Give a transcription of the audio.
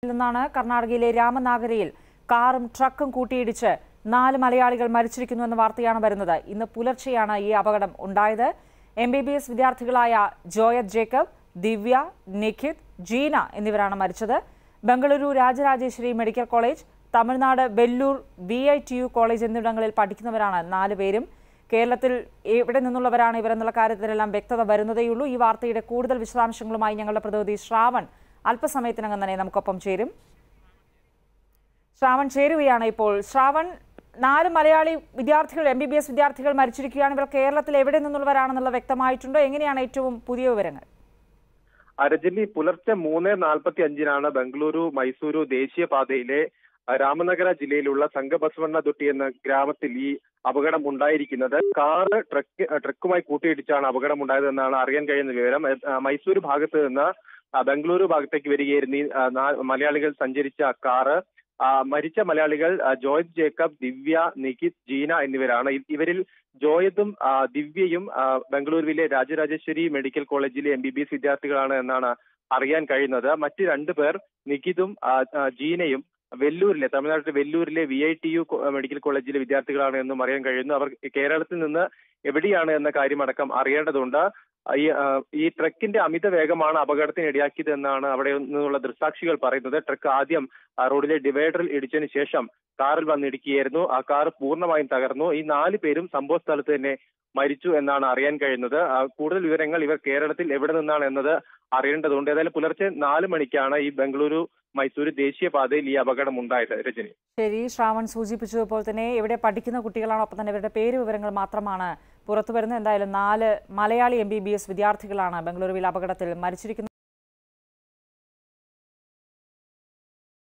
നിന്നാണ് കർണാടകയിലെ രാമനാഗരയിൽ കാറും ട്രക്കും കൂട്ടിയിടിച്ച് നാല് മലയാളികൾ മരിച്ചിരിക്കുന്നു എന്ന വാർത്തയാണ് വരുന്നത് ഇന്ന് പുലർച്ചെയാണ് ഈ അപകടം ഉണ്ടായത് എം ബി ബി എസ് വിദ്യാർത്ഥികളായ ജോയത് ജേക്കബ് ദിവ്യ നിഖിത് ജീന എന്നിവരാണ് മരിച്ചത് Bengaluru Rajarajeshwari medical college Tamil Nadu Vellore V I T U college എന്നിവിടങ്ങളിൽ പഠിക്കുന്നവരാണ് നാല് പേരും കേരളത്തിൽ എവിടെ നിന്നുള്ളവരാണ് ഇവരെന്നുള്ള കാര്യത്തിലെല്ലാം വ്യക്തത വരുന്നതേയുള്ളൂ ഈ വാർത്തയുടെ കൂടുതൽ വിശദാംശങ്ങളുമായി ഞങ്ങളുടെ പ്രതിനിധി ശ്രാവൺ അല്പസമയത്തിനകം തന്നെ നമുക്കൊപ്പം ചേരും ശ്രാവൺ ചേരുകയാണ് ഇപ്പോൾ ശ്രാവൺ നാല് മലയാളി വിദ്യാർത്ഥികൾ എം ബി ബി എസ് വിദ്യാർത്ഥികൾ മരിച്ചിരിക്കുകയാണ് ഇവർ കേരളത്തിൽ എവിടെ നിന്നുള്ളവരാണെന്നുള്ള വ്യക്തമായിട്ടുണ്ടോ എങ്ങനെയാണ് ഏറ്റവും പുതിയ വിവരങ്ങൾ രജനി പുലർച്ചെ മൂന്ന് നാൽപ്പത്തി അഞ്ചിനാണ് ബംഗളൂരു മൈസൂരു ദേശീയപാതയിലെ അഹ് രാമനഗര ജില്ലയിലുള്ള സംഘബസവണ്ണ ദൊട്ടി എന്ന ഗ്രാമത്തിൽ ഈ അപകടം ഉണ്ടായിരിക്കുന്നത് കാറ് ട്രക്ക് ട്രക്കുമായി കൂട്ടിയിടിച്ചാണ് അപകടം ഉണ്ടായതെന്നാണ് അറിയാൻ കഴിയുന്ന വിവരം അഹ് മൈസൂരു ഭാഗത്ത് നിന്ന് അഹ് ബംഗളൂരു ഭാഗത്തേക്ക് വരികയായിരുന്നു ഈ അഹ് നാ- മലയാളികൾ സഞ്ചരിച്ച കാറ് ആ, മരിച്ച മലയാളികൾ ആ, ജോയ് ജേക്കബ് ദിവ്യ നിഖിത് ജീന എന്നിവരാണ് ഇ- ഇവരിൽ ജോയതും ആ, ദിവ്യയും ആ, ബംഗളൂരുവിലെ രാജരാജേശ്വരി മെഡിക്കൽ കോളേജിലെ എം ബി ബി എസ് വിദ്യാർത്ഥികളാണ് എന്നാണ് അറിയാൻ കഴിയുന്നത് മറ്റ് രണ്ടു പേർ നിഖിതും ആ, ആ, ജീനയും വെല്ലൂരിലെ തമിഴ്നാട്ടിലെ വെല്ലൂരിലെ V I T U medical കോളേജിലെ വിദ്യാർത്ഥികളാണ് എന്നും അറിയാൻ കഴിയുന്നു അവർ കേരളത്തിൽ നിന്ന് എവിടെയാണ് എന്ന കാര്യമടക്കം അറിയേണ്ടതുണ്ട് ഈ ആ, ഈ ട്രക്കിന്റെ അമിത വേഗമാണ് അപകടത്തിന് ഇടയാക്കിയത് എന്നാണ് അവിടെ നിന്നുള്ള ദൃക്സാക്ഷികൾ പറയുന്നത് ട്രക്ക് ആദ്യം ആ, റോഡിലെ ഡിവൈഡറിൽ ഇടിച്ചതിന് ശേഷം കാറിൽ വന്നിടിക്കുകയായിരുന്നു ആ കാർ പൂർണ്ണമായും തകർന്നു ഈ നാല് പേരും സംഭവ സ്ഥലത്ത് തന്നെ മരിച്ചു എന്നാണ് അറിയാൻ കഴിയുന്നത് ആ, കൂടുതൽ വിവരങ്ങൾ ഇവർ കേരളത്തിൽ എവിടെ നിന്നാണ് എന്നത് അറിയേണ്ടതുണ്ട് ഏതായാലും പുലർച്ചെ നാല് മണിക്കാണ് ഈ ബംഗളൂരു മൈസൂരു ദേശീയപാതയിൽ ഈ അപകടം ഉണ്ടായത് രജനി ശരി ശ്രാവൺ സൂചിപ്പിച്ചതുപോലെ തന്നെ ഇവിടെ പഠിക്കുന്ന കുട്ടികളാണ് ഒപ്പം തന്നെ ഇവരുടെ പേര് വിവരങ്ങൾ മാത്രമാണ് പുറത്തു വരുന്നത് എന്തായാലും നാല് Malayali M B B S വിദ്യാർത്ഥികളാണ് ബംഗളൂരുവിൽ അപകടത്തിൽ മരിച്ചിരിക്കുന്നത്